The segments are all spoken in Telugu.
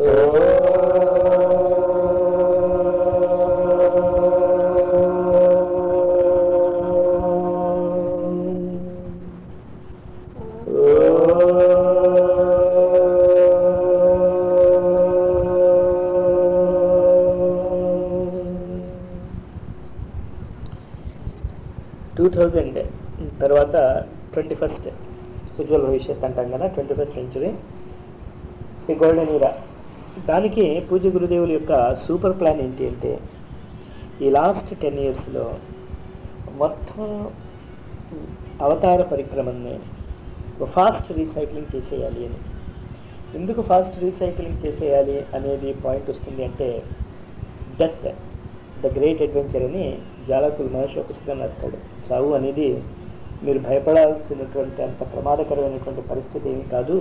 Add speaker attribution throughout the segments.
Speaker 1: టూ థౌజండ్ తర్వాత ట్వంటీ ఫస్ట్ ఉజ్వల్ భవిష్యత్ అంటాం కదా ట్వంటీ ఫస్ట్ సెంచురీ ఈ గోల్డెన్ ఈరా దానికి పూజ గురుదేవుల యొక్క సూపర్ ప్లాన్ ఏంటి అంటే ఈ లాస్ట్ టెన్ ఇయర్స్లో మొత్తం అవతార పరిక్రమని ఫాస్ట్ రీసైక్లింగ్ చేసేయాలి అని ఎందుకు ఫాస్ట్ రీసైక్లింగ్ చేసేయాలి అనేది పాయింట్ వస్తుంది అంటే డెత్ ద గ్రేట్ అడ్వెంచర్ అని జాలకులు మహర్షి ఒక పుస్తకం రాస్తాడు చావు అనేది మీరు భయపడాల్సినటువంటి అంత ప్రమాదకరమైనటువంటి పరిస్థితి ఏమి కాదు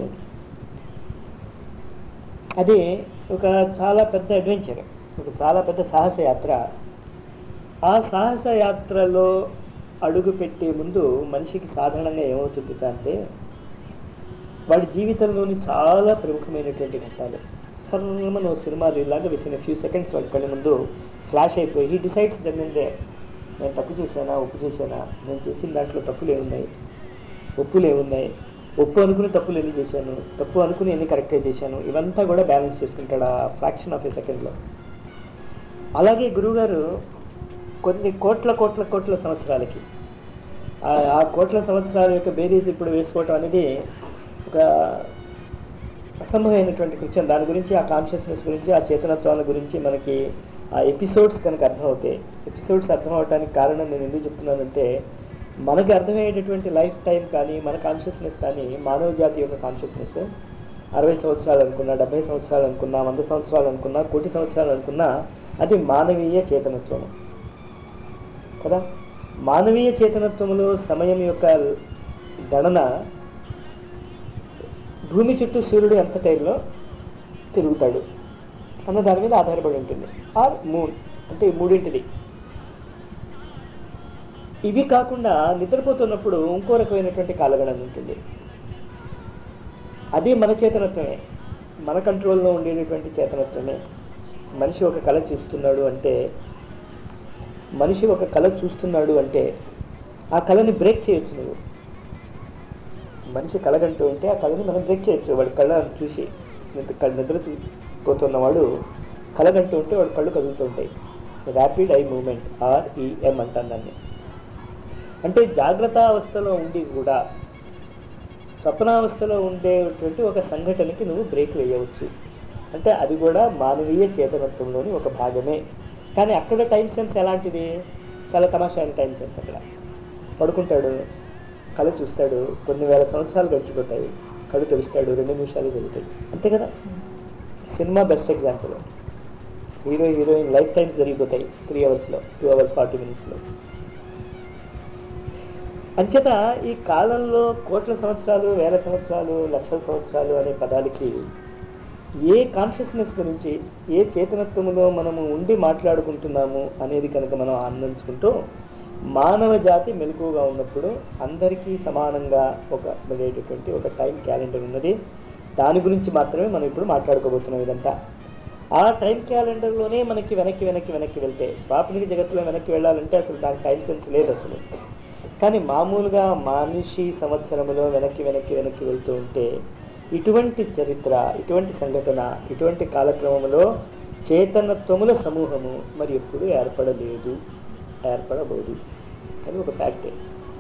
Speaker 1: అది ఒక చాలా పెద్ద అడ్వెంచర్ ఒక చాలా పెద్ద సాహస యాత్ర ఆ సాహస యాత్రలో అడుగు పెట్టే ముందు మనిషికి సాధారణంగా ఏమవుతుంది అంటే వాడి జీవితంలోని చాలా ప్రముఖమైనటువంటి ఘట్టాలు సర్వమను సినిమా లాగా విత్ ఇన్ ఫ్యూ సెకండ్స్ వాడి కళ్ళ ముందు ఫ్లాష్ అయిపోయి హీ డిసైడ్స్ దన్నిందే నేను తప్పు చేశానా ఒప్పు చేశానా నేను చేసిన దాంట్లో తప్పులు ఏమున్నాయి ఒప్పులు ఏమున్నాయి ఒప్పు అనుకుని తప్పులు ఎన్ని చేశాను తప్పు అనుకుని ఎన్ని కరెక్టే చేశాను ఇవంతా కూడా బ్యాలెన్స్ చేసుకుంటాడు ఆ ఫ్రాక్షన్ ఆఫ్ ఏ సెకండ్లో అలాగే గురువుగారు కొన్ని కోట్ల కోట్ల కోట్ల సంవత్సరాలకి ఆ- ఆ కోట్ల సంవత్సరాల యొక్క బేరీస్ ఇప్పుడు వేసుకోవటం అనేది ఒక అసంభవమైనటువంటి కృత్యం దాని గురించి ఆ కాన్షియస్నెస్ గురించి ఆ చేతనత్వాల గురించి మనకి ఆ ఎపిసోడ్స్ కనుక అర్థమవుతాయి ఎపిసోడ్స్ అర్థం అవడానికి కారణం నేను ఎందుకు చెప్తున్నానంటే మనకి అర్థమయ్యేటటువంటి లైఫ్ టైం కానీ మన కాన్షియస్నెస్ కానీ మానవ జాతి యొక్క కాన్షియస్నెస్ అరవై సంవత్సరాలు అనుకున్నా డెబ్బై సంవత్సరాలు అనుకున్నా వంద సంవత్సరాలు అనుకున్నా కోటి సంవత్సరాలు అనుకున్నా అది మానవీయ చేతనత్వం కదా మానవీయ చేతనత్వంలో సమయం యొక్క గణన భూమి చుట్టూ సూర్యుడు ఎంత టైంలో తిరుగుతాడు అన్న దాని మీద ఆధారపడి ఉంటుంది ఆర్ మూన్ అంటే ఈ మూడింటిది ఇవి కాకుండా నిద్రపోతున్నప్పుడు ఇంకో రకమైనటువంటి కాలగణన ఉంటుంది అది మన చేతనత్వమే మన కంట్రోల్లో ఉండేటటువంటి చేతనత్వమే మనిషి ఒక కళ చూస్తున్నాడు అంటే మనిషి ఒక కళ చూస్తున్నాడు అంటే ఆ కళని బ్రేక్ చేయొచ్చు నువ్వు మనిషి కళగంటూ ఉంటే ఆ కళని మనం బ్రేక్ చేయొచ్చు వాడి కళ్ళ చూసి నిద్ర కళ్ళ నిద్ర పోతున్నవాడు కళగంటూ ఉంటే వాడి కళ్ళు కదులుతూ ఉంటాయి ర్యాపిడ్ ఐ మూమెంట్ ఆర్ఈఎం అంటాను దాన్ని అంటే జాగ్రత్త అవస్థలో ఉండి కూడా స్వప్నావస్థలో ఉండేటువంటి ఒక సంఘటనకి నువ్వు బ్రేక్ వేయవచ్చు అంటే అది కూడా మానవీయ చేతనత్వంలోని ఒక భాగమే కానీ అక్కడ టైం సెన్స్ ఎలాంటిది చాలా తమాషా అయిన టైం సెన్స్ అక్కడ పడుకుంటాడు కళ్ళు చూస్తాడు కొన్ని వేల సంవత్సరాలు గడిచిపోతాయి కళ్ళు తెలుస్తాడు రెండు నిమిషాలు జరుగుతాయి అంతే కదా cinema best example hero heroine life times జరిగిపోతాయి త్రీ అవర్స్లో టూ అవర్స్ ఫార్టీ మినిట్స్లో అంచేత ఈ కాలంలో కోట్ల సంవత్సరాలు వేల సంవత్సరాలు లక్షల సంవత్సరాలు అనే పదాలకి ఏ కాన్షియస్నెస్ గురించి ఏ చేతనత్వంలో మనము ఉండి మాట్లాడుకుంటున్నాము అనేది కనుక మనం ఆనందించుకుంటూ మానవ జాతి మెలకువగా ఉన్నప్పుడు అందరికీ సమానంగా ఒక ఉండేటటువంటి ఒక టైం క్యాలెండర్ ఉన్నది దాని గురించి మాత్రమే మనం ఇప్పుడు మాట్లాడుకోబోతున్నాం ఇదంతా ఆ టైం క్యాలెండర్లోనే మనకి వెనక్కి వెనక్కి వెనక్కి వెళ్తే స్వాప్నిక జగత్తులో వెనక్కి వెళ్ళాలంటే అసలు దానికి టైం సెన్స్ లేదు అసలు కానీ మామూలుగా మనిషి సంవత్సరంలో వెనక్కి వెనక్కి వెనక్కి వెళ్తూ ఉంటే ఇటువంటి చరిత్ర ఇటువంటి సంఘటన ఇటువంటి కాలక్రమంలో చేతనత్వముల సమూహము మరి ఎప్పుడు ఏర్పడలేదు ఏర్పడబోదు అని ఒక ఫ్యాక్టే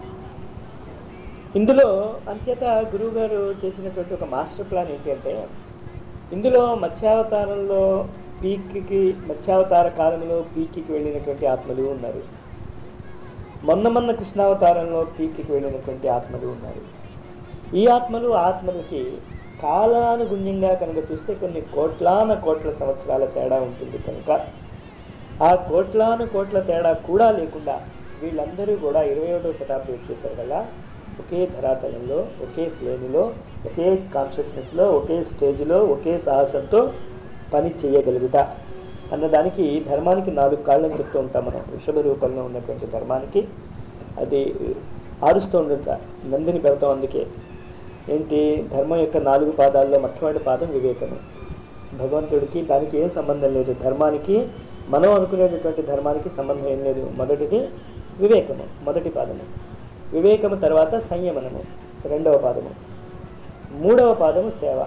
Speaker 1: ఇందులో అంచేత గురువు గారు చేసినటువంటి ఒక మాస్టర్ ప్లాన్ ఏంటి అంటే ఇందులో మత్స్యావతారంలో పీక్కి మత్స్యావతార కాలంలో పీక్కి వెళ్ళినటువంటి ఆత్మలు ఉన్నారు మొన్న మొన్న కృష్ణావతారంలో పీక్కి వెళ్ళినటువంటి ఆత్మలు ఉన్నారు ఈ ఆత్మలు ఆత్మలకి కాలానుగుణ్యంగా కనుక చూస్తే కొన్ని కోట్లాన కోట్ల సంవత్సరాల తేడా ఉంటుంది కనుక ఆ కోట్లాను కోట్ల తేడా కూడా లేకుండా వీళ్ళందరూ కూడా ఇరవై ఒకటో శతాబ్దం వచ్చేసారు కదా ఒకే ధరాతలంలో ఒకే ప్లేన్లో ఒకే కాన్షియస్నెస్లో ఒకే స్టేజ్లో ఒకే సాహసంతో పని చేయగలుగుతా అన్నదానికి ధర్మానికి నాలుగు కాళ్ళని చెప్తూ ఉంటాం మనం వృషభ రూపంలో ఉన్నటువంటి ధర్మానికి అది ఆరుస్తూ ఉండట నందిని పెడతాం అందుకే ఏంటి ధర్మం యొక్క నాలుగు పాదాల్లో మొట్టమొదటి పాదం వివేకము భగవంతుడికి దానికి ఏం సంబంధం లేదు ధర్మానికి మనం అనుకునేటటువంటి ధర్మానికి సంబంధం ఏం లేదు మొదటిది వివేకము మొదటి పాదము వివేకము తర్వాత సంయమనము రెండవ పాదము మూడవ పాదము సేవ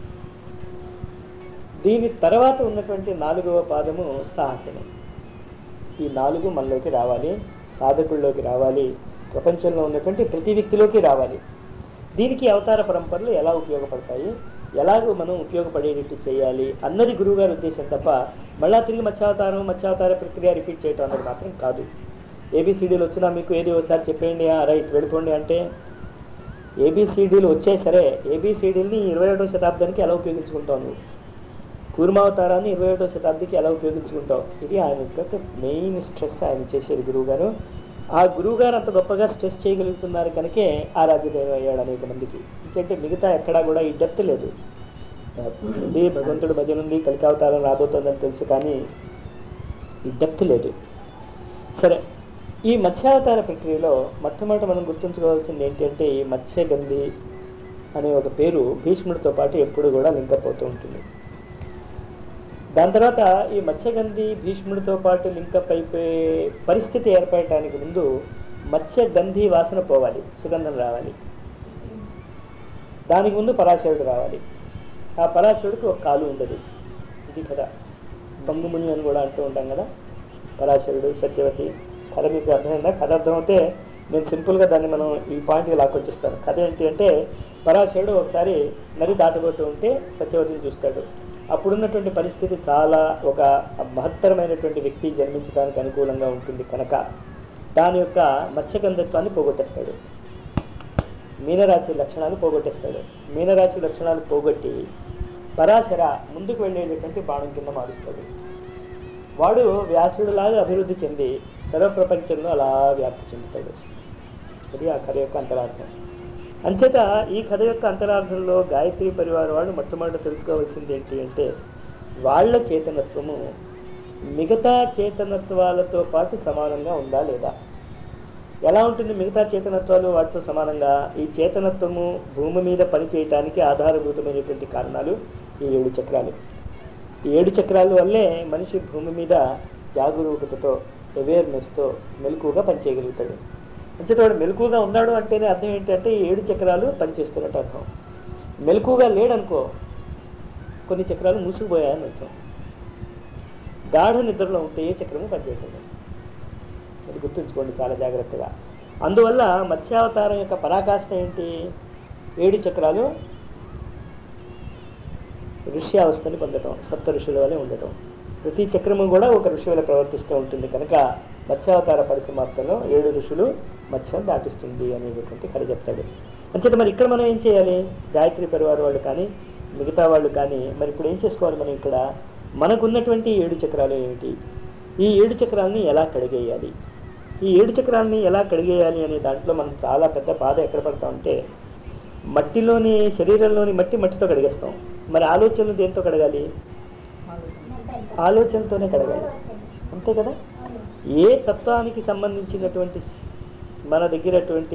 Speaker 1: దీని తర్వాత ఉన్నటువంటి నాలుగవ పాదము సాహసము ఈ నాలుగు మనలోకి రావాలి సాధకుల్లోకి రావాలి ప్రపంచంలో ఉన్నటువంటి ప్రతి వ్యక్తిలోకి రావాలి దీనికి అవతార పరంపరలు ఎలా ఉపయోగపడతాయి ఎలాగో మనం ఉపయోగపడేటట్టు చేయాలి అన్నది గురువుగారి ఉద్దేశం తప్ప మళ్ళా తిరిగి మత్స్యావతారం మత్స్యావతార ప్రక్రియ రిపీట్ చేయటం అన్నది మాత్రం కాదు ఏబిసిడీలు వచ్చినా మీకు ఏది ఒకసారి చెప్పేయండి ఆ రైట్ వెళ్ళిపోండి అంటే ఏబిసిడీలు వచ్చాయి సరే ఏబిసిడీలని ఇరవై ఒకటో శతాబ్దానికి ఎలా ఉపయోగించుకుంటావు నువ్వు కూర్మావతారాన్ని ఇరవై ఒకటో శతాబ్దికి ఎలా ఉపయోగించుకుంటావు ఇది ఆయన యొక్క మెయిన్ స్ట్రెస్ ఆయన చేసేది గురువు గారు ఆ గురువు గారు అంత గొప్పగా స్ట్రెస్ చేయగలుగుతున్నారు కనుకే ఆ రాజ్యదేవం అయ్యాడు అనేక మందికి ఎందుకంటే మిగతా ఎక్కడా కూడా ఈ డెప్త్ లేదు ఉంది భగవంతుడు భజన ఉంది కలికావతారం రాబోతోందని తెలుసు కానీ ఈ డెప్త్ లేదు సరే ఈ మత్స్యావతార ప్రక్రియలో మొట్టమొదటి మనం గుర్తుంచుకోవాల్సింది ఏంటంటే ఈ మత్స్యగంధి అనే ఒక పేరు భీష్ముడితో పాటు ఎప్పుడు కూడా లింకప్ అవుతూ ఉంటుంది దాని తర్వాత ఈ మత్స్యగంధి భీష్ముడితో పాటు లింకప్ అయిపోయే పరిస్థితి ఏర్పడటానికి ముందు మత్స్యగంధి వాసన పోవాలి సుగంధం రావాలి దానికి ముందు పరాశరుడు రావాలి ఆ పరాశరుడికి ఒక కాలు ఉండదు ఇది కదా బంగుముని అని కూడా అంటూ ఉంటాం కదా పరాశరుడు సత్యవతి కథ మీకు అర్థమైందా కథ అర్థమైతే నేను సింపుల్గా దాన్ని మనం ఈ పాయింట్కి లాక్కొచ్చిస్తాను కథ ఏంటి అంటే పరాశరుడు ఒకసారి నది దాటబోతూ ఉంటే సత్యవతిని చూస్తాడు అప్పుడున్నటువంటి పరిస్థితి చాలా ఒక మహత్తరమైనటువంటి వ్యక్తి జన్మించడానికి అనుకూలంగా ఉంటుంది కనుక దాని యొక్క మత్స్యగంధత్వాన్ని పోగొట్టేస్తాడు మీనరాశి లక్షణాలు పోగొట్టేస్తాడు మీనరాశి లక్షణాలు పోగొట్టి పరాశర ముందుకు వెళ్ళేటటువంటి బాణం కింద మారుస్తాడు వాడు వ్యాసుడిలాగా అభివృద్ధి చెంది సర్వప్రపంచంలో అలా వ్యాప్తి చెందుతాడు అది ఆ కథ యొక్క అంతరార్థం అంచేత ఈ కథ యొక్క అంతరార్థంలో గాయత్రి పరివారం వాళ్ళు మొట్టమొదట తెలుసుకోవాల్సింది ఏంటి అంటే వాళ్ళ చేతనత్వము మిగతా చేతనత్వాలతో పాటు సమానంగా ఉందా లేదా ఎలా ఉంటుంది మిగతా చేతనత్వాలు వాటితో సమానంగా ఈ చేతనత్వము భూమి మీద పని చేయటానికి ఆధారభూతమైనటువంటి కారణాలు ఈ ఏడు చక్రాలు ఈ ఏడు చక్రాల వల్లే మనిషి భూమి మీద జాగరూకతతో అవేర్నెస్తో మెలకుగా పనిచేయగలుగుతాడు అంచేత వాడు మెలకుగా ఉన్నాడు అంటేనే అర్థం ఏంటంటే ఈ ఏడు చక్రాలు పనిచేస్తున్నట్టు అర్థం మెలకుగా లేడనుకో కొన్ని చక్రాలు మూసుకుపోయాయని అర్థం గాఢ నిద్రలో ఉంటే ఏ చక్రము పనిచేయట్లేదు అది గుర్తుంచుకోండి చాలా జాగ్రత్తగా అందువల్ల మత్స్యావతారం యొక్క పరాకాష్ట ఏంటి ఏడు చక్రాలు ఋష్యావస్థని పొందటం సప్త ఋషుల వలె ఉండటం ప్రతి చక్రము కూడా ఒక ఋషి వల్ల ప్రవర్తిస్తూ ఉంటుంది కనుక మత్స్యావతార పరిసమాప్తంలో ఏడు ఋషులు మత్స్యం దాటిస్తుంది అనేటటువంటి కథ చెప్తాడు అంచేత మరి ఇక్కడ మనం ఏం చేయాలి గాయత్రి పరివారం వాళ్ళు కానీ మిగతా వాళ్ళు కానీ మరి ఇప్పుడు ఏం చేసుకోవాలి మనం ఇక్కడ మనకున్నటువంటి ఏడు చక్రాలు ఏమిటి ఈ ఏడు చక్రాలని ఎలా కడిగేయాలి ఈ ఏడు చక్రాలని ఎలా కడిగేయాలి అనే దాంట్లో మనం చాలా పెద్ద బాధ ఎక్కడ పడతామంటే మట్టిలోని శరీరంలోని మట్టి మట్టితో కడిగేస్తాం మరి ఆలోచనలు దేంతో కడగాలి ఆలోచనతోనే కడగాలి అంతే కదా ఏ తత్వానికి సంబంధించినటువంటి మన దగ్గరటువంటి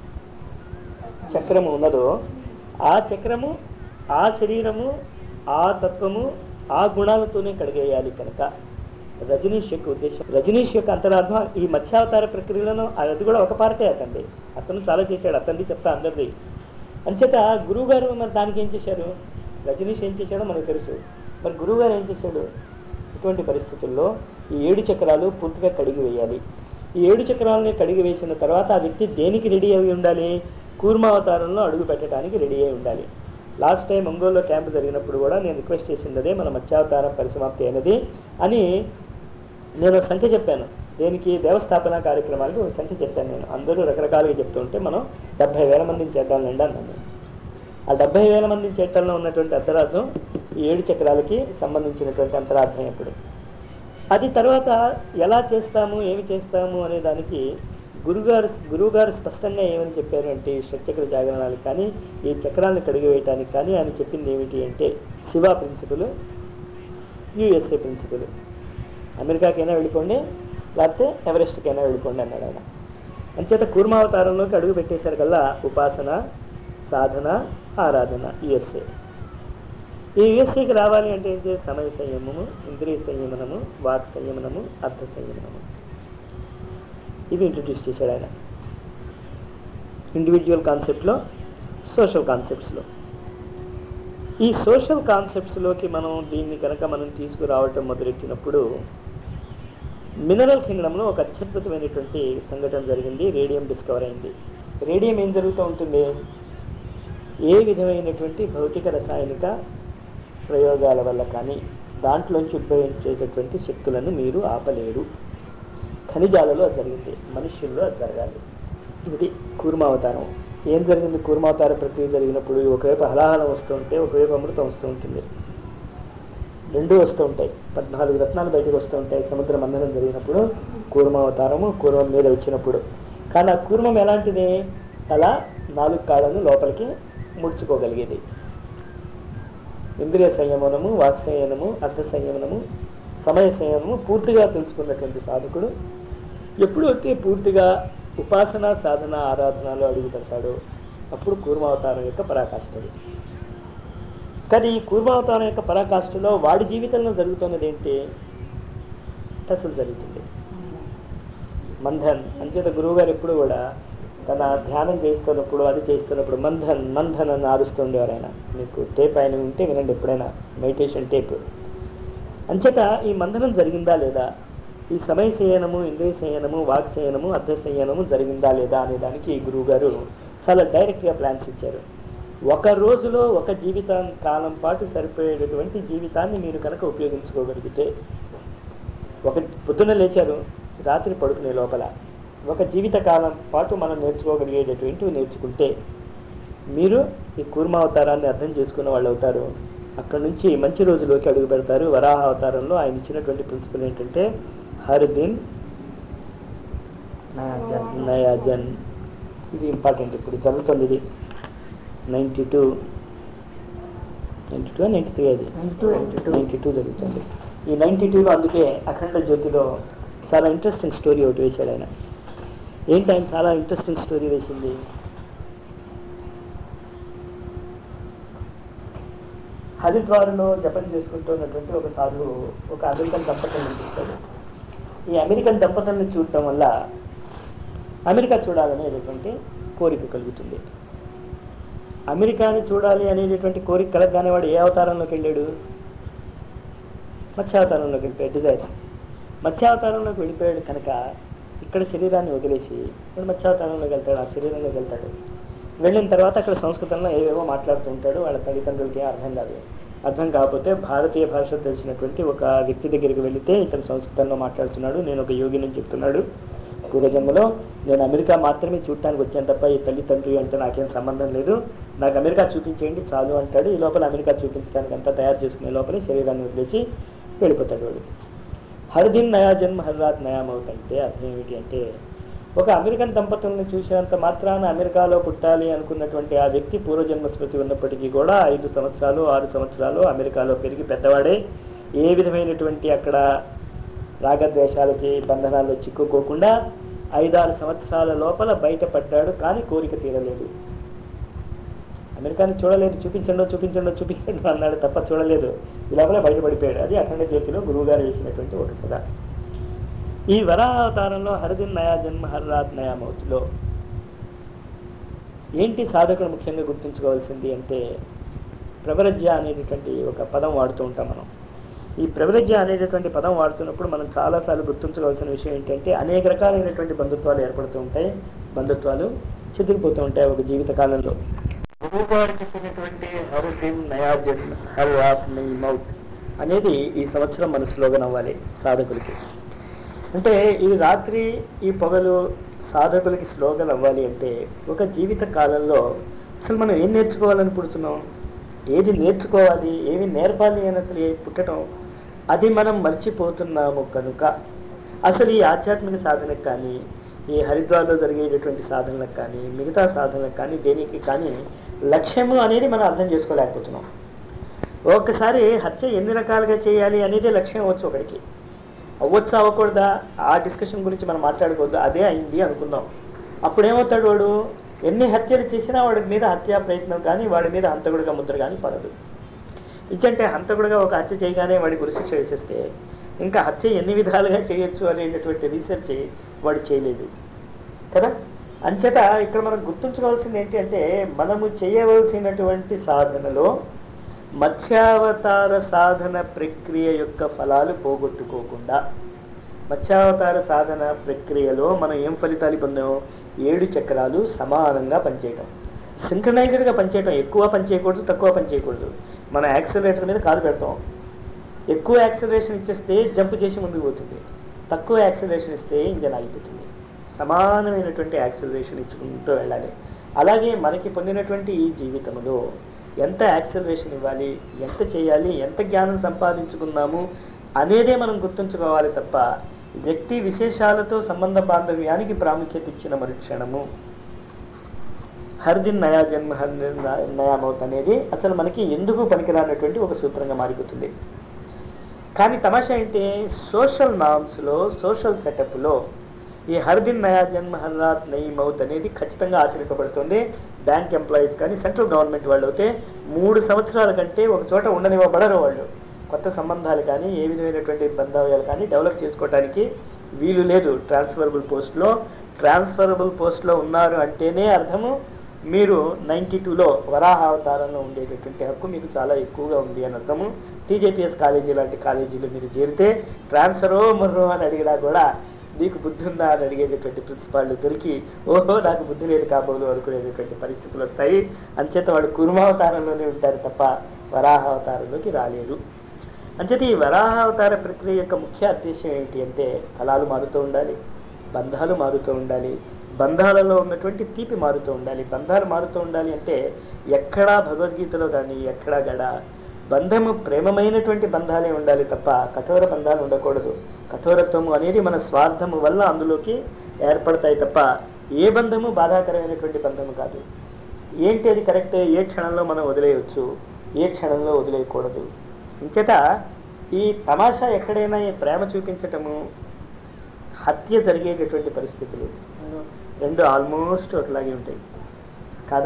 Speaker 1: చక్రము ఉన్నదో ఆ చక్రము ఆ శరీరము ఆ తత్వము ఆ గుణాలతోనే కడిగేయాలి కనుక రజనీష్ యొక్క ఉద్దేశం రజనీష్ యొక్క అంతరార్థం ఈ మత్స్యావతార ప్రక్రియలను అది కూడా ఒక పార్టే అతండి అతను చాలా చేశాడు అతన్ని చెప్తా అందరిది అంచేత గురువుగారు మరి దానికి ఏం చేశారు రజనీష్ ఏం చేశాడో మనకు తెలుసు మరి గురువుగారు ఏం చేశాడు ఇటువంటి పరిస్థితుల్లో ఈ ఏడు చక్రాలు పూర్తిగా కడిగి వేయాలి ఈ ఏడు చక్రాలని కడిగి వేసిన తర్వాత ఆ వ్యక్తి దేనికి రెడీ అయి ఉండాలి కూర్మావతారంలో అడుగు పెట్టడానికి రెడీ అయి ఉండాలి లాస్ట్ టైం ఒంగోలులో క్యాంప్ జరిగినప్పుడు కూడా నేను రిక్వెస్ట్ చేసింది అదే మన మత్స్యావతారం పరిసమాప్తి అయినది అని నేను ఒక సంఖ్య చెప్పాను దేనికి దేవస్థాపన కార్యక్రమాలకు ఒక సంఖ్య చెప్పాను నేను అందరూ రకరకాలుగా చెప్తూ ఉంటే మనం డెబ్బై వేల మందిని చేద్దాంలేండి అన్నాను ఆ డెబ్బై వేల మంది చేట్టల్లో ఉన్నటువంటి అంతరార్థం ఈ ఏడు చక్రాలకి సంబంధించినటువంటి అంతరార్థం ఎప్పుడు అది తర్వాత ఎలా చేస్తాము ఏమి చేస్తాము అనే దానికి గురుగారు గురువుగారు స్పష్టంగా ఏమని చెప్పారు అంటే ఈ షట్చక్ర జాగరణాలకు కానీ ఈ చక్రాలను కడిగి వేయటానికి కానీ ఆయన చెప్పింది ఏమిటి అంటే శివ ప్రిన్సిపల్ యుఎస్ఏ ప్రిన్సిపల్ అమెరికాకైనా వెళ్ళిపోండి లేకపోతే ఎవరెస్ట్కైనా వెళ్ళిపోండి అన్నాడు ఆయన అంచేత కూర్మావతారంలోకి అడుగు పెట్టేశారు కల్లా ఉపాసన సాధన ఆరాధన యుఎస్ఏ ఈ యుఎస్ఏకి రావాలి అంటే ఏం చేయాలి సమయ సంయమము ఇంద్రియ సంయమనము వాక్ సంయమనము అర్థ సంయమనము ఇవి ఇంట్రడ్యూస్ చేశాడు ఆయన ఇండివిజువల్ కాన్సెప్ట్లో సోషల్ కాన్సెప్ట్స్లో ఈ సోషల్ కాన్సెప్ట్స్లోకి మనం దీన్ని కనుక మనం తీసుకురావటం మొదలెట్టినప్పుడు మినరల్ కింగ్డంలో ఒక అత్యద్భుతమైనటువంటి సంఘటన జరిగింది రేడియం డిస్కవర్ అయింది రేడియం ఏం జరుగుతూ ఉంటుంది ఏ విధమైనటువంటి భౌతిక రసాయనిక ప్రయోగాల వల్ల కానీ దాంట్లోంచి ఉద్భవించేటటువంటి శక్తులను మీరు ఆపలేరు ఖనిజాలలో అది జరిగింది మనుష్యుల్లో అది జరగాలి ఇది కూర్మావతారం ఏం జరిగింది కూర్మావతార ప్రక్రియ జరిగినప్పుడు ఒకవైపు హలాహలం వస్తూ ఉంటే ఒకవైపు అమృతం వస్తూ ఉంటుంది రెండు వస్తూ ఉంటాయి పద్నాలుగు రత్నాలు బయటకు వస్తూ ఉంటాయి సముద్ర మందనం జరిగినప్పుడు కూర్మావతారము కూర్మం మీద వచ్చినప్పుడు కానీ ఆ కూర్మం ఎలాంటిది అలా నాలుగు కాళ్ళను లోపలికి ముడుచుకోగలిగేది ఇంద్రియ సంయమనము వాక్ సంయమనము అర్థ సంయమనము సమయ సంయమనము పూర్తిగా తెలుసుకున్నటువంటి సాధకుడు ఎప్పుడైతే పూర్తిగా ఉపాసన సాధన ఆరాధనలో అడుగు పెడతాడో అప్పుడు కూర్మావతారం యొక్క పరాకాష్ఠది కానీ ఈ కూర్మావతారం యొక్క పరాకాష్ఠలో వాడి జీవితంలో జరుగుతున్నది ఏంటి అసలు జరుగుతుంది మంథన్ అంచేత గురువు గారు ఎప్పుడు కూడా తన ధ్యానం చేస్తున్నప్పుడు అది చేస్తున్నప్పుడు మంథన్ మంథన్ అని ఆరుస్తుండేవారు ఆయన మీకు టేప్ ఆయన ఉంటే వినండి ఎప్పుడైనా మెడిటేషన్ టేప్ అంచేత ఈ మంథనం జరిగిందా లేదా ఈ సమయ శయనము ఇంద్రియ శయనము వాక్ శయనము అర్ధ శయనము జరిగిందా లేదా అనే దానికి ఈ గురువు గారు చాలా డైరెక్ట్గా ప్లాన్స్ ఇచ్చారు ఒక రోజులో ఒక జీవిత కాలం పాటు సరిపోయేటటువంటి జీవితాన్ని మీరు కనుక ఉపయోగించుకోగలిగితే ఒక పొద్దున లేచారు రాత్రి పడుకునే లోపల ఒక జీవిత కాలం పాటు మనం నేర్చుకోగలిగేటటువంటివి నేర్చుకుంటే మీరు ఈ కూర్మావతారాన్ని అర్థం చేసుకున్న వాళ్ళు అవుతారు అక్కడ నుంచి మంచి రోజులోకి అడుగు పెడతారు వరాహ అవతారంలో ఆయన ఇచ్చినటువంటి ప్రిన్సిపల్ ఏంటంటే హర్ దిన్ నయా జన్ ఇది ఇంపార్టెంట్ ఇప్పుడు జరుగుతుంది ఇది ninety two ninety two ninety three అది నైంటీ టూ జరుగుతుంది ఈ నైంటీ టూలో అందుకే అఖండ జ్యోతిలో చాలా ఇంట్రెస్టింగ్ స్టోరీ ఒకటి వేశాడు ఆయన ఏంటి ఆయన చాలా ఇంట్రెస్టింగ్ స్టోరీ వేసింది హరిద్వార్లో జపం చేసుకుంటున్నటువంటి ఒక సాధువు ఒక అమెరికన్ దంపతులను చూస్తాడు ఈ అమెరికన్ దంపతులను చూడటం వల్ల అమెరికా చూడాలనేటటువంటి కోరిక కలుగుతుంది అమెరికాని చూడాలి అనేటటువంటి కోరిక కలగగానే వాడు ఏ అవతారంలోకి వెళ్ళాడు మత్స్యావతారంలోకి వెళ్ళిపోయాడు డిజైర్స్ మత్స్యావతారంలోకి వెళ్ళిపోయాడు కనుక ఇక్కడ శరీరాన్ని వదిలేసి వాడు మత్స్యావతారంలోకి వెళ్తాడు ఆ శరీరంలోకి వెళ్తాడు వెళ్ళిన తర్వాత అక్కడ సంస్కృతంలో ఏవేవో మాట్లాడుతూ ఉంటాడు వాళ్ళ తల్లిదండ్రులకి ఏం అర్థం కాదు అర్థం కాకపోతే భారతీయ భాష తెలిసినటువంటి ఒక వ్యక్తి దగ్గరికి వెళితే ఇతను సంస్కృతంలో మాట్లాడుతున్నాడు నేను ఒక యోగిని చెప్తున్నాడు పూర్వజన్మలో నేను అమెరికా మాత్రమే చూడటానికి వచ్చాను తప్ప ఈ తల్లిదండ్రులు అంటే నాకేం సంబంధం లేదు నాకు అమెరికా చూపించేయండి చాలు అంటాడు ఈ లోపల అమెరికా చూపించడానికి అంతా తయారు చేసుకునే లోపలే శరీరాన్ని వదిలేసి వెళ్ళిపోతాడు వాడు హర్ దిన్ నయా జన్మ హర్ రాత్ నయామౌత్ అంటే అర్థం ఏమిటి అంటే ఒక అమెరికన్ దంపతులను చూసినంత మాత్రాన అమెరికాలో పుట్టాలి అనుకున్నటువంటి ఆ వ్యక్తి పూర్వజన్మ స్మృతి ఉన్నప్పటికీ కూడా ఐదు సంవత్సరాలు ఆరు సంవత్సరాలు అమెరికాలో పెరిగి పెద్దవాడే ఏ విధమైనటువంటి అక్కడ రాగద్వేషాలకి బంధనాల్లో చిక్కుకోకుండా ఐదారు సంవత్సరాల లోపల బయటపడ్డాడు కానీ కోరిక తీరలేదు అమెరికాని చూడలేదు చూపించండో చూపించండో చూపించండి అన్నాడు తప్ప చూడలేదు ఈ లోపల బయటపడిపోయాడు అది అఖండ జ్యోతిలో గురువుగారు వేసినటువంటి ఒక కథ ఈ వరావతారంలో హరిదిన్ నయా జన్మ హర్రాత్ నయామౌతిలో ఏంటి సాధకుడు ముఖ్యంగా గుర్తుంచుకోవాల్సింది అంటే ప్రవరజ్య అనేటటువంటి ఒక పదం వాడుతూ ఉంటాం మనం ఈ ప్రవరజ్య అనేటటువంటి పదం వాడుతున్నప్పుడు మనం చాలాసార్లు గుర్తుంచుకోవాల్సిన విషయం ఏంటంటే అనేక రకాలైనటువంటి బంధుత్వాలు ఏర్పడుతూ ఉంటాయి బంధుత్వాలు చెదిరిపోతూ ఉంటాయి ఒక జీవిత కాలంలో గురువుగారు చెప్పినటువంటి హరుదిన్ నయా జన్మ హర్రాత్ మౌత్ అనేది ఈ సంవత్సరం మన స్లోగన్ అవ్వాలి సాధకులకి అంటే ఈ రాత్రి ఈ పొగలు సాధకులకి స్లోగన్ అవ్వాలి అంటే ఒక జీవిత కాలంలో అసలు మనం ఏం నేర్చుకోవాలని పుడుతున్నాం ఏది నేర్చుకోవాలి ఏమి నేర్పాలి అని అసలు ఏ పుట్టడం అది మనం మర్చిపోతున్నాము కనుక అసలు ఈ ఆధ్యాత్మిక సాధనకు కానీ ఈ హరిద్వార్లో జరిగేటటువంటి సాధనలకు కానీ మిగతా సాధనలకు కానీ దేనికి కానీ లక్ష్యము అనేది మనం అర్థం చేసుకోలేకపోతున్నాం ఒక్కసారి హత్య ఎన్ని రకాలుగా చేయాలి అనేది లక్ష్యం అవ్వచ్చు ఒకడికి అవ్వచ్చు అవ్వకూడదా ఆ డిస్కషన్ గురించి మనం మాట్లాడుకోవద్దు అదే అయింది అనుకుందాం అప్పుడు ఏమవుతాడు వాడు ఎన్ని హత్యలు చేసినా వాడి మీద హత్యా ప్రయత్నం కానీ వాడి మీద హంతకుడిగా ముద్ర కానీ పడదు ఇచ్చంటే హంతకుడుగా ఒక హత్య చేయగానే వాడి గురిశిక్ష వేసేస్తే ఇంకా హత్య ఎన్ని విధాలుగా చేయొచ్చు అనేటటువంటి రీసెర్చ్ వాడు చేయలేదు కదా అంచేత ఇక్కడ మనం గుర్తుంచుకోవాల్సింది ఏంటి అంటే మనము చేయవలసినటువంటి సాధనలో మత్స్యావతార సాధన ప్రక్రియ యొక్క ఫలాలు పోగొట్టుకోకుండా మత్స్యావతార సాధన ప్రక్రియలో మనం ఏం ఫలితాలు పొందాం ఏడు చక్రాలు సమానంగా పనిచేయటం సింక్రనైజ్డ్గా పనిచేయటం ఎక్కువ పనిచేయకూడదు తక్కువ పనిచేయకూడదు మన యాక్సిలరేటర్ మీద కాలు పెడతాం ఎక్కువ యాక్సిలరేషన్ ఇచ్చేస్తే జంప్ చేసి ముందుకు పోతుంది తక్కువ యాక్సిలరేషన్ ఇస్తే ఇంజన్ ఆగిపోతుంది సమానమైనటువంటి యాక్సిలరేషన్ ఇచ్చుకుంటూ వెళ్ళాలి అలాగే మనకి పొందినటువంటి ఈ జీవితంలో ఎంత యాక్సిలరేషన్ ఇవ్వాలి ఎంత చేయాలి ఎంత జ్ఞానం సంపాదించుకున్నాము అనేదే మనం గుర్తుంచుకోవాలి తప్ప వ్యక్తి విశేషాలతో సంబంధ బాంధవ్యానికి ప్రాముఖ్యత ఇచ్చిన మరుక్షణము హర్దిన్ నయా జన్మ హర్దిన్ నయామౌత్ అనేది అసలు మనకి ఎందుకు పనికిరానటువంటి ఒక సూత్రంగా మారిపోతుంది కానీ తమాషా ఏంటి సోషల్ నామ్స్లో సోషల్ సెటప్లో ఈ హర్దిన్ నయా జన్మ హర్రాత్ నయీ మౌత్ అనేది ఖచ్చితంగా ఆచరింపబడుతుంది బ్యాంక్ ఎంప్లాయీస్ కానీ సెంట్రల్ గవర్నమెంట్ వాళ్ళు అయితే మూడు సంవత్సరాల కంటే ఒక చోట ఉండనివ్వబడరు వాళ్ళు కొత్త సంబంధాలు కానీ ఏ విధమైనటువంటి బంధాలు కానీ డెవలప్ చేసుకోవడానికి వీలు లేదు ట్రాన్స్ఫరబుల్ పోస్ట్లో ట్రాన్స్ఫరబుల్ పోస్ట్లో ఉన్నారు అంటేనే అర్థము మీరు నైంటీ టూలో వరాహ అవతారంలో ఉండేటటువంటి హక్కు మీకు చాలా ఎక్కువగా ఉంది అని అర్థము టీజేపీఎస్ కాలేజీ లాంటి కాలేజీలో మీరు చేరితే ట్రాన్స్ఫరో మర్రో అని అడిగినా కూడా నీకు బుద్ధి ఉందా అని అడిగేటటువంటి ప్రిన్సిపాళ్ళు దొరికి ఓహో నాకు బుద్ధి లేదు కాబోలు అనుకునేటటువంటి పరిస్థితులు వస్తాయి అంచేత వాడు కుర్మావతారంలోనే ఉంటారు తప్ప వరాహ అవతారంలోకి రాలేరు అంచేత ఈ వరాహ అవతార ప్రక్రియ యొక్క ముఖ్య ఉద్దేశం ఏంటి అంటే స్థలాలు మారుతూ ఉండాలి బంధాలు మారుతూ ఉండాలి బంధాలలో ఉన్నటువంటి తీపి మారుతూ ఉండాలి బంధాలు మారుతూ ఉండాలి అంటే ఎక్కడా భగవద్గీతలో కానీ ఎక్కడా గడ బంధము ప్రేమమైనటువంటి బంధాలే ఉండాలి తప్ప కఠోర బంధాలు ఉండకూడదు కఠోరత్వము అనేది మన స్వార్థము వల్ల అందులోకి ఏర్పడతాయి తప్ప ఏ బంధము బాధాకరమైనటువంటి బంధము కాదు ఏంటి అది కరెక్ట్ ఏ క్షణంలో మనం వదిలేయవచ్చు ఏ క్షణంలో వదిలేయకూడదు ఇంచేత ఈ తమాషా ఎక్కడైనా ఈ ప్రేమ చూపించటము హత్య జరిగేటటువంటి పరిస్థితులు రెండు ఆల్మోస్ట్ ఒకలాగే ఉంటాయి కాదా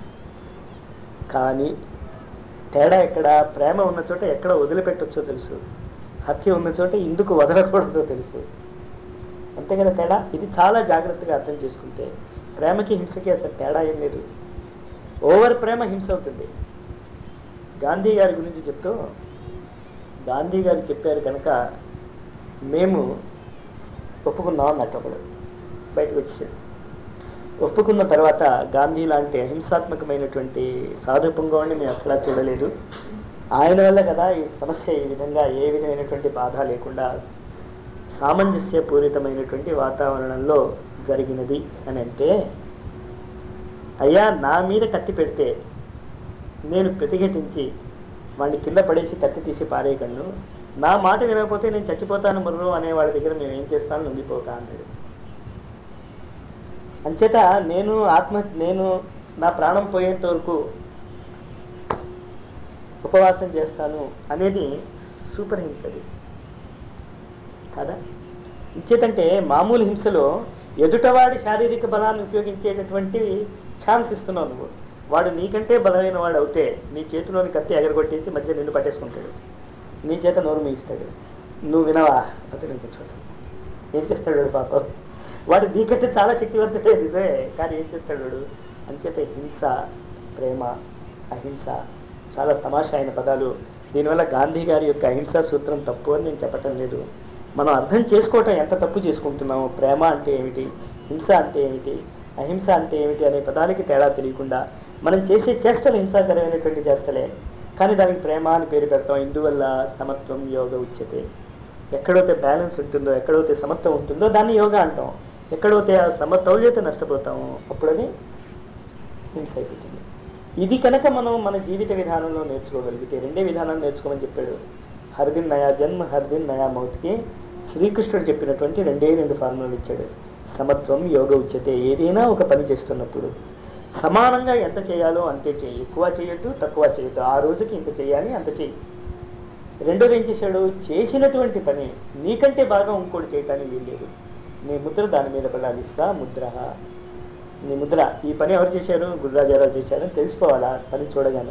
Speaker 1: కానీ తేడా ఎక్కడ ప్రేమ ఉన్న చోట ఎక్కడ వదిలిపెట్టొచ్చో తెలుసు హత్య ఉన్న చోట ఎందుకు వదలకూడదో తెలుసు అంతే కదా తేడా ఇది చాలా జాగ్రత్తగా అర్థం చేసుకుంటే ప్రేమకి హింసకి అసలు తేడా ఏం లేదు ఓవర్ ప్రేమ హింస అవుతుంది గాంధీ గారి గురించి చెప్తూ గాంధీ గారు చెప్పారు కనుక మేము ఒప్పుకున్నాం అన్నట్టు ఒకడు బయటకు వచ్చాడు ఒప్పుకున్న తర్వాత గాంధీ లాంటి అహింసాత్మకమైనటువంటి సాధు పుంగవాడిని మేము అక్కడ చూడలేదు ఆయన వల్ల కదా ఈ సమస్య ఈ విధంగా ఏ విధమైనటువంటి బాధ లేకుండా సామంజస్య పూరితమైనటువంటి వాతావరణంలో జరిగినది అని అంటే అయ్యా నా మీద కత్తి పెడితే నేను ప్రతిఘటించి వాడిని కింద పడేసి కత్తి తీసి పారేయగలను నా మాట వినకపోతే నేను చచ్చిపోతాను ముర్రు అనే వాళ్ళ దగ్గర మేము ఏం చేస్తాను లొంగిపోక అన్నాడు అంచేత నేను ఆత్మ నేను నా ప్రాణం పోయేంత వరకు ఉపవాసం చేస్తాను అనేది సూపర్ హింస అది కదా ఇంచేతంటే మామూలు హింసలో ఎదుటవాడి శారీరక బలాన్ని ఉపయోగించేటటువంటి ఛాన్స్ ఇస్తున్నావు నువ్వు వాడు నీకంటే బలమైన వాడు అవుతే నీ చేతిలోని కత్తి ఎగరగొట్టేసి మధ్య నిన్ను పట్టేసుకుంటాడు నీ చేత నోరు మీయిస్తాడు నువ్వు వినవా అతను నేను చచ్చిపోతాను ఏం చేస్తాడు వాడు పాపం వాడు నీకంటే చాలా శక్తివంతుడే నిజమే కానీ ఏం చేస్తాడు వాడు అంచేత హింస ప్రేమ అహింస చాలా తమాషా అయిన పదాలు దీనివల్ల గాంధీ గారి యొక్క అహింసా సూత్రం తప్పు అని నేను చెప్పటం లేదు మనం అర్థం చేసుకోవటం ఎంత తప్పు చేసుకుంటున్నాము ప్రేమ అంటే ఏమిటి హింస అంటే ఏమిటి అహింస అంటే ఏమిటి అనే పదాలకి తేడా తెలియకుండా మనం చేసే చేష్టలు హింసాకరమైనటువంటి చేష్టలే కానీ దానికి ప్రేమ అని పేరు పెడతాం ఇందువల్ల సమత్వం యోగ ఉచ్యతే ఎక్కడైతే బ్యాలెన్స్ ఉంటుందో ఎక్కడైతే సమత్వం ఉంటుందో దాన్ని యోగా అంటాం ఎక్కడైతే ఆ సమతౌల్యత నష్టపోతామో అప్పుడని హింస అయిపోతుంది ఇది కనుక మనం మన జీవిత విధానంలో నేర్చుకోగలిగితే రెండే విధానాలు నేర్చుకోమని చెప్పాడు హర్దిన్ నయా జన్మ హర్దిన్ నయా మౌత్కి శ్రీకృష్ణుడు చెప్పినటువంటి రెండే రెండు ఫార్ములాలు ఇచ్చాడు సమత్వం యోగ ఉచ్యతే ఏదైనా ఒక పని చేస్తున్నప్పుడు సమానంగా ఎంత చేయాలో అంతే చేయి ఎక్కువ చేయొద్దు తక్కువ చేయొద్దు ఆ రోజుకి ఇంత చేయాలి అంత చేయి రెండోది ఏం చేశాడు చేసినటువంటి పని నీకంటే బాగా ఇంకోటి చేయటానికి వీల్లేదు నీ ముద్ర దాని మీద పడాలి సా ముద్ర నీ ముద్ర ఈ పని ఎవరు చేశారు గురురాజారావు చేశారని తెలిసిపోవాలా పని చూడగానే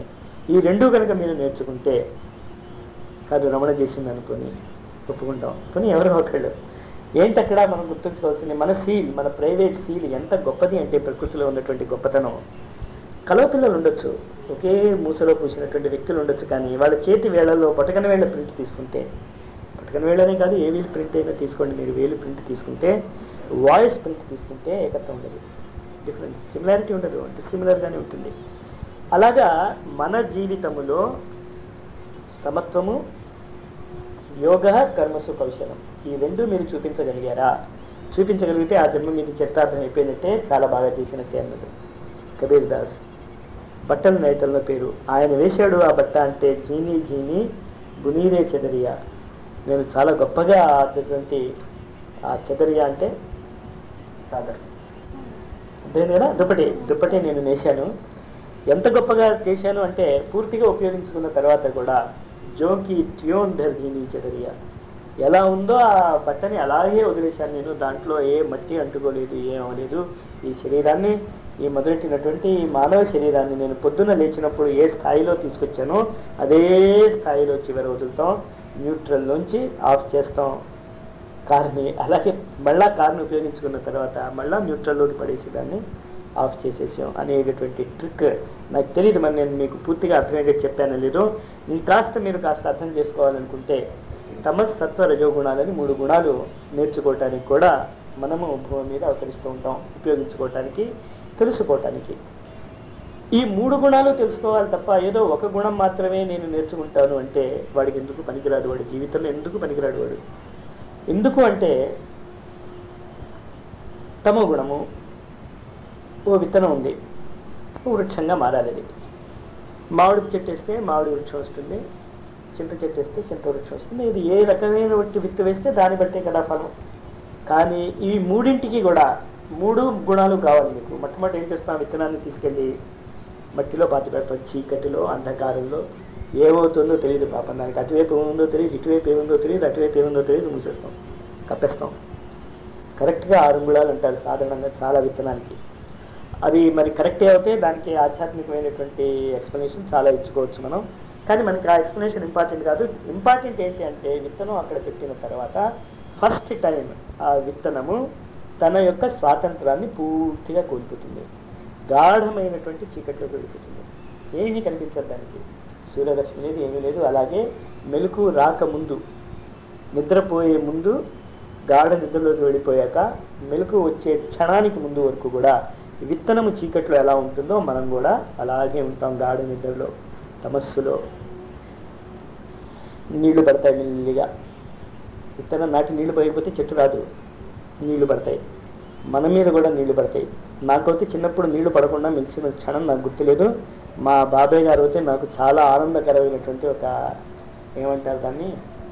Speaker 1: ఈ రెండు కనుక మీరు నేర్చుకుంటే కాదు రమణ చేసింది అనుకొని ఒప్పుకుంటాం కానీ ఎవరో ఒకళ్ళు ఏంటి అక్కడ మనం గుర్తుంచుకోవాల్సింది మన సీల్ మన ప్రైవేట్ సీల్ ఎంత గొప్పది అంటే ప్రకృతిలో ఉన్నటువంటి గొప్పతనం కలవ పిల్లలు ఉండొచ్చు ఒకే మూసలో పూసినటువంటి వ్యక్తులు ఉండొచ్చు కానీ వాళ్ళ చేతి వేళ్లలో పటకన వేళ్ళ ప్రింట్ తీసుకుంటే పటకన వేళ్ళనే కాదు ఏ వీల్ ప్రింట్ అయినా తీసుకోండి మీరు వేలు ప్రింట్ తీసుకుంటే వాయిస్ ప్రింట్ తీసుకుంటే ఏకత్వం ఉండదు డిఫరెన్స్ సిమిలారిటీ ఉండదు అంటే సిమిలర్గానే ఉంటుంది అలాగా మన జీవితములో సమత్వము యోగ కర్మసు కౌశలం ఈ రెండు మీరు చూపించగలిగారా చూపించగలిగితే ఆ జన్మ మీకు చరితార్థం అయిపోయినట్టే చాలా బాగా చేసినట్టే అన్నది కబీర్ దాస్ బట్టల నేతల పేరు ఆయన వేశాడు ఆ బట్ట అంటే జీని జీని బునీరే చెదరియా నేను చాలా గొప్పగా ఆడినటువంటి ఆ చెదరియా అంటే చాదర్ అర్థమైంది కదా దుప్పటి దుప్పటి నేను నేశాను ఎంత గొప్పగా చేశాను అంటే పూర్తిగా ఉపయోగించుకున్న తర్వాత కూడా జోకి ట్యూన్ ధర్జీని చెదరియా ఎలా ఉందో ఆ బట్టని అలాగే వదిలేశాను నేను దాంట్లో ఏ మట్టి అంటుకోలేదు ఏం అవ్వలేదు ఈ శరీరాన్ని ఈ మొదలెట్టినటువంటి ఈ మానవ శరీరాన్ని నేను పొద్దున్న లేచినప్పుడు ఏ స్థాయిలో తీసుకొచ్చానో అదే స్థాయిలో చివరి వదులుతాం న్యూట్రల్లోంచి ఆఫ్ చేస్తాం కార్ని అలాగే మళ్ళా కార్ని ఉపయోగించుకున్న తర్వాత మళ్ళా న్యూట్రల్లోకి పడేసి దాన్ని ఆఫ్ చేసేసాం అనేటటువంటి ట్రిక్ నాకు తెలియదు మరి నేను మీకు పూర్తిగా అర్థమయ్యేటట్టు చెప్పాను లేదు నేను కాస్త మీరు కాస్త అర్థం చేసుకోవాలనుకుంటే తమస్ సత్వ రజోగుణాలని మూడు గుణాలు నేర్చుకోవటానికి కూడా మనము భూమి మీద అవతరిస్తూ ఉంటాం ఉపయోగించుకోవటానికి తెలుసుకోవటానికి ఈ మూడు గుణాలు తెలుసుకోవాలి తప్ప ఏదో ఒక గుణం మాత్రమే నేను నేర్చుకుంటాను అంటే వాడికి ఎందుకు పనికిరాడు వాడి జీవితంలో ఎందుకు పనికిరాడు వాడు ఎందుకు అంటే తమో గుణము ఓ విత్తనం ఉంది ఓ వృక్షంగా మారాలి అది మామిడి చెట్టు వేస్తే మామిడి వృక్షం వస్తుంది చింత చెట్టు వేస్తే చింత వృక్షం వస్తుంది ఇది ఏ రకమైన బట్టి విత్తు వేస్తే దాన్ని బట్టే కదా ఫలం కానీ ఈ మూడింటికి కూడా మూడు గుణాలు కావాలి మీకు మొట్టమొదటి ఏం చేస్తాం విత్తనాన్ని తీసుకెళ్ళి మట్టిలో పాతి పెడతాం చీకటిలో అంధకారంలో ఏమవుతుందో తెలియదు పాపం దానికి అటువైపు ఏముందో తెలియదు ఇటువైపు ఏముందో తెలియదు అటువైపు ఏముందో తెలియదు మూసేస్తాం కప్పేస్తాం కరెక్ట్గా ఆరు అంగుళాలు అంటారు సాధారణంగా చాలా విత్తనానికి అది మరి కరెక్టే అవుతే దానికి ఆధ్యాత్మికమైనటువంటి ఎక్స్ప్లెనేషన్ చాలా ఇచ్చుకోవచ్చు మనం కానీ మనకి ఆ ఎక్స్ప్లెనేషన్ ఇంపార్టెంట్ కాదు ఇంపార్టెంట్ ఏంటి అంటే విత్తనం అక్కడ పెట్టిన తర్వాత ఫస్ట్ టైం ఆ విత్తనము తన యొక్క స్వాతంత్రాన్ని పూర్తిగా కోల్పోతుంది గాఢమైనటువంటి చీకట్లో వెళ్ళిపోతుంది ఏమీ కనిపించదు దానికి సూర్యరశ్మి లేదు ఏమీ లేదు అలాగే మెలకు రాకముందు నిద్రపోయే ముందు గాఢ నిద్రలోకి వెళ్ళిపోయాక మెలకు వచ్చే క్షణానికి ముందు వరకు కూడా విత్తనము చీకట్లో ఎలా ఉంటుందో మనం కూడా అలాగే ఉంటాం గాఢ నిద్రలో తమస్సులో నీళ్లు పడతాయి మెల్లిగా విత్తనం నాటి నీళ్లు పోయకపోతే చెట్టు రాదు నీళ్లు పడతాయి మన మీద కూడా నీళ్లు పడతాయి నాకైతే చిన్నప్పుడు నీళ్లు పడకుండా మెలిసిన క్షణం నాకు గుర్తులేదు మా బాబాయ్ గారు అయితే నాకు చాలా ఆనందకరమైనటువంటి ఒక ఏమంటారు దాన్ని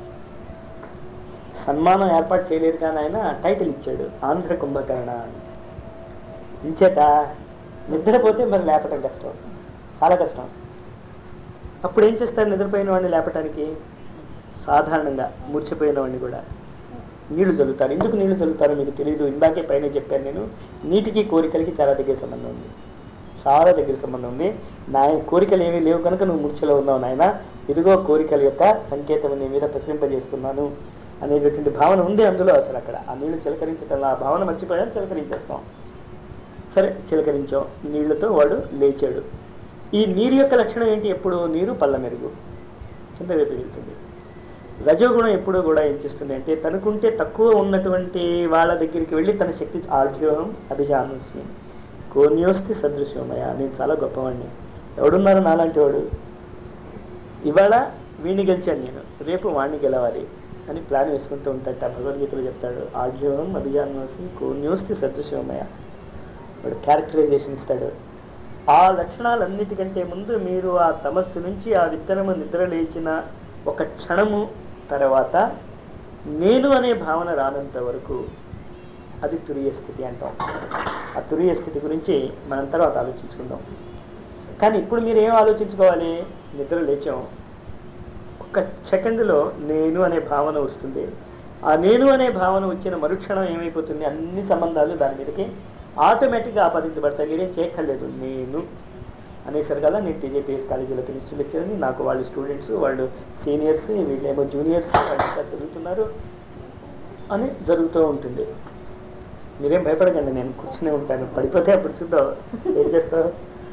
Speaker 1: సన్మానం ఏర్పాటు చేయలేదు కానీ ఆయన టైటిల్ ఇచ్చాడు ఆంధ్ర కుంభకర్ణ అని ఇంచేత నిద్రపోతే మరి లేపటం కష్టం చాలా కష్టం అప్పుడు ఏం చేస్తారు నిద్రపోయిన వాడిని లేపటానికి సాధారణంగా మూర్చిపోయిన వాడిని కూడా నీళ్లు చల్లుతారు ఎందుకు నీళ్లు చల్లుతారో మీకు తెలియదు ఇందాకే పైన చెప్పాను నేను నీటికి కోరికలకి చాలా దగ్గర సంబంధం ఉంది చాలా దగ్గర సంబంధం ఉంది నా కోరికలు ఏమీ లేవు కనుక నువ్వు మూర్ఛలో ఉన్నావు నాయన ఇదిగో కోరికల యొక్క సంకేతం నీ మీద ప్రసరింపజేస్తున్నాను అనేటటువంటి భావన ఉంది అందులో అసలు అక్కడ ఆ నీళ్లు చిలకరించటం ఆ భావన మర్చిపోయాను చిలకరించేస్తాం సరే చిలకరించాం నీళ్లతో వాడు లేచాడు ఈ నీరు యొక్క లక్షణం ఏంటి ఎప్పుడు నీరు పళ్ళ మెరుగు కింద వైపు వెళ్తుంది రజోగుణం ఎప్పుడు కూడా ఏం చేస్తుంది అంటే తనకుంటే తక్కువ ఉన్నటువంటి వాళ్ళ దగ్గరికి వెళ్ళి తన శక్తి ఆర్జోహం అభిజానస్మి కోన్యోస్తి సదృశ్యమయ నేను చాలా గొప్పవాడిని ఎవడున్నారు నాలాంటి వాడు ఇవాళ వీణ్ణి గెలిచాను నేను రేపు వాణ్ణి గెలవాలి అని ప్లాన్ వేసుకుంటూ ఉంటాట భగవద్గీతలో చెప్తాడు ఆర్జోహం అభిజానస్మి కోన్యోస్తి సదృశ్యమయ వాడు క్యారెక్టరైజేషన్ ఇస్తాడు ఆ లక్షణాలన్నిటికంటే ముందు మీరు ఆ తమస్సు నుంచి ఆ విత్తనము నిద్ర లేచిన ఒక క్షణము తర్వాత నేను అనే భావన రానంత వరకు అది తురియ స్థితి అంటాం ఆ తురియ స్థితి గురించి మనం తర్వాత ఆలోచించుకుందాం కానీ ఇప్పుడు మీరు ఏం ఆలోచించుకోవాలి నిద్ర లేచాం ఒక సెకండ్లో నేను అనే భావన వస్తుంది ఆ నేను అనే భావన వచ్చిన మరుక్షణం ఏమైపోతుంది అన్ని సంబంధాలు దాని మీదకి ఆటోమేటిక్గా ఆపాదించబడతాయి మీరేం చేయక్కర్లేదు నేను అనేసరి కదా నేను టీజేపీఎస్ కాలేజీలో కెమిస్ట్రీ లెక్చరని నాకు వాళ్ళు స్టూడెంట్స్ వాళ్ళు సీనియర్స్ వీళ్ళేమో జూనియర్స్ వాళ్ళంతా చదువుతున్నారు అని జరుగుతూ ఉంటుంది మీరేం భయపడకండి నేను కూర్చునే ఉంటాను పడిపోతే అప్పుడు చూద్దాం ఏం చేస్తావు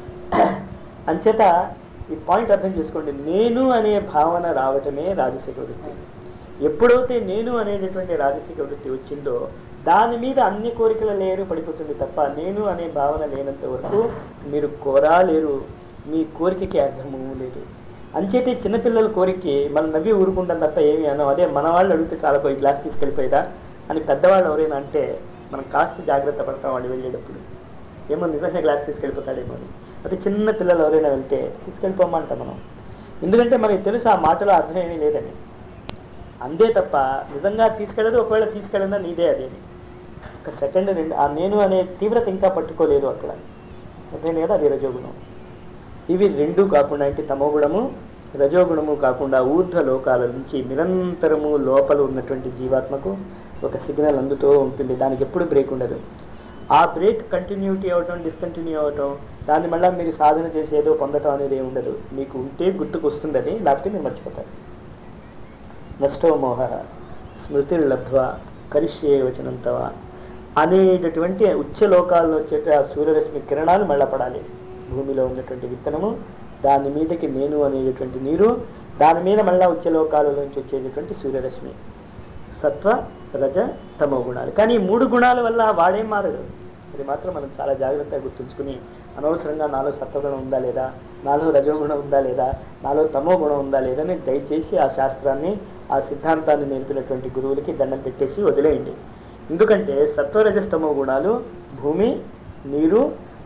Speaker 1: అంచేత ఈ పాయింట్ అర్థం చేసుకోండి నేను అనే భావన రావటమే రాజసిక వృత్తి ఎప్పుడైతే నేను అనేటటువంటి రాజసిక వృత్తి వచ్చిందో దాని మీద అన్ని కోరికలు లేరు పడిపోతుంది తప్ప నేను అనే భావన లేనంత వరకు మీరు కోరాలేరు మీ కోరికకి అర్థము లేదు అంచేతే చిన్నపిల్లల కోరికకి మనం నవ్వి ఊరుకుంటాం తప్ప ఏమి అన్నాం అదే మన వాళ్ళు అడిగితే చాలా పోయి గ్లాస్ తీసుకెళ్ళిపోయేదా అని పెద్దవాళ్ళు ఎవరైనా అంటే మనం కాస్త జాగ్రత్త పడతాం వాళ్ళు వెళ్ళేటప్పుడు ఏమో నిజంగా గ్లాస్ తీసుకెళ్ళిపోతాడేమో అని అదే చిన్న పిల్లలు ఎవరైనా వెళ్తే తీసుకెళ్ళిపోమంటాం మనం ఎందుకంటే మనకి తెలుసు ఆ మాటలో అర్థం ఏమీ లేదని అందే తప్ప నిజంగా తీసుకెళ్ళదు ఒకవేళ తీసుకెళ్ళినా నీదే అదేని ఒక సెకండ్ రెండు ఆ నేను అనే తీవ్రత ఇంకా పట్టుకోలేదు అక్కడ అర్థం కదా అది రజోగుణం ఇవి రెండు కాకుండా అంటే తమోగుణము రజోగుణము కాకుండా ఊర్ధ్వ లోకాల నుంచి నిరంతరము లోపల ఉన్నటువంటి జీవాత్మకు ఒక సిగ్నల్ అందుతూ ఉంటుంది దానికి ఎప్పుడు బ్రేక్ ఉండదు ఆ బ్రేక్ కంటిన్యూటీ అవటం డిస్కంటిన్యూ అవటం దాన్ని మళ్ళీ మీరు సాధన చేసేదో పొందటం అనేది ఏమి ఉండదు మీకు ఉంటే గుర్తుకు వస్తుంది అది లేకపోతే మీరు మర్చిపోతారు నష్టో మోహ స్మృతి లబ్ధ్వా కరిష్యే వచనంతవ అనేటటువంటి ఉచ్చ లోకాల్లో వచ్చేట ఆ సూర్యరశ్మి కిరణాలు మళ్ళా పడాలి భూమిలో ఉన్నటువంటి విత్తనము దాని మీదకి నేను అనేటటువంటి నీరు దాని మీద మళ్ళా ఉచ్చ లోకాల నుంచి వచ్చేటటువంటి సూర్యరశ్మి సత్వ రజ తమో గుణాలు కానీ ఈ మూడు గుణాల వల్ల వాడేం మారడు అది మాత్రం మనం చాలా జాగ్రత్తగా గుర్తుంచుకుని అనవసరంగా నాలో సత్వగుణం ఉందా లేదా నాలో రజోగుణం ఉందా లేదా నాలో తమో గుణం ఉందా లేదా అని దయచేసి ఆ శాస్త్రాన్ని ఆ సిద్ధాంతాన్ని నేర్పినటువంటి గురువులకి దండం పెట్టేసి వదిలేయండి ఎందుకంటే సత్వరజస్తమో గుణాలు భూమి నీరు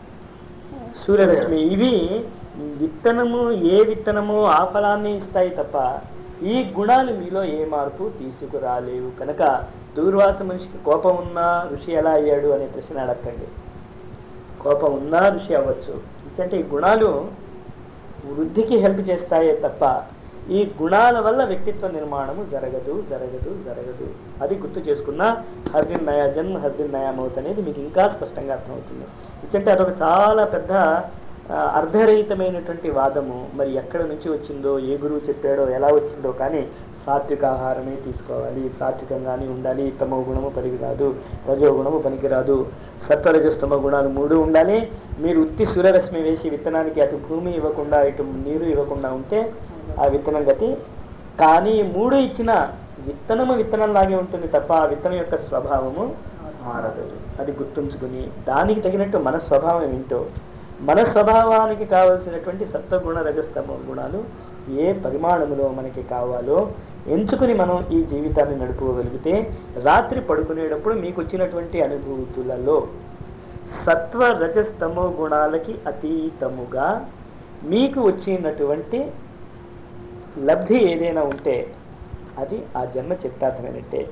Speaker 1: సూర్యరశ్మి ఇవి విత్తనము ఏ విత్తనము ఆ ఫలాన్ని ఇస్తాయి తప్ప ఈ గుణాలు మీలో ఏ మార్పు తీసుకురాలేవు కనుక దూర్వాస మనిషికి కోపం ఉన్నా ఋషి ఎలా అయ్యాడు అనే ప్రశ్న అడగండి కోపం ఉన్నా ఋషి అవ్వచ్చు ఎందుకంటే ఈ గుణాలు వృద్ధికి హెల్ప్ చేస్తాయే తప్ప ఈ గుణాల వల్ల వ్యక్తిత్వ నిర్మాణము జరగదు జరగదు జరగదు అది గుర్తు చేసుకున్న హర్దిన్ నయా జన్మ హర్దిన్ నయా మౌత్ అనేది మీకు ఇంకా స్పష్టంగా అర్థమవుతుంది ఎందుకంటే అదొక చాలా పెద్ద ఆ, అర్ధరహితమైనటువంటి వాదము మరి ఎక్కడ నుంచి వచ్చిందో ఏ గురువు చెప్పాడో ఎలా వచ్చిందో కానీ సాత్విక ఆహారమే తీసుకోవాలి సాత్వికంగానే ఉండాలి తమో గుణము పనికిరాదు రజో గుణము పనికిరాదు సత్వరజస్తమ గుణాలు మూడు ఉండాలి మీరు ఉత్తి సూర్యరశ్మి వేసి విత్తనానికి అటు భూమి ఇవ్వకుండా ఇటు నీరు ఇవ్వకుండా ఉంటే ఆ విత్తనం గతి కానీ ఈ మూడు ఇచ్చిన విత్తనము విత్తనంలాగే ఉంటుంది తప్ప ఆ విత్తనం యొక్క స్వభావము మారదు అది గుర్తుంచుకుని దానికి తగినట్టు మన స్వభావం ఏంటో మన స్వభావానికి కావలసినటువంటి సత్వగుణ రజస్తమ గుణాలు ఏ పరిమాణములో మనకి కావాలో ఎంచుకుని మనం ఈ జీవితాన్ని నడుపుకోగలిగితే రాత్రి పడుకునేటప్పుడు మీకు వచ్చినటువంటి అనుభూతులలో సత్వ రజస్తమో గుణాలకి అతీతముగా మీకు వచ్చినటువంటి లబ్ధి ఏదైనా ఉంటే అది ఆ జన్మ చిత్తార్థమైనట్టే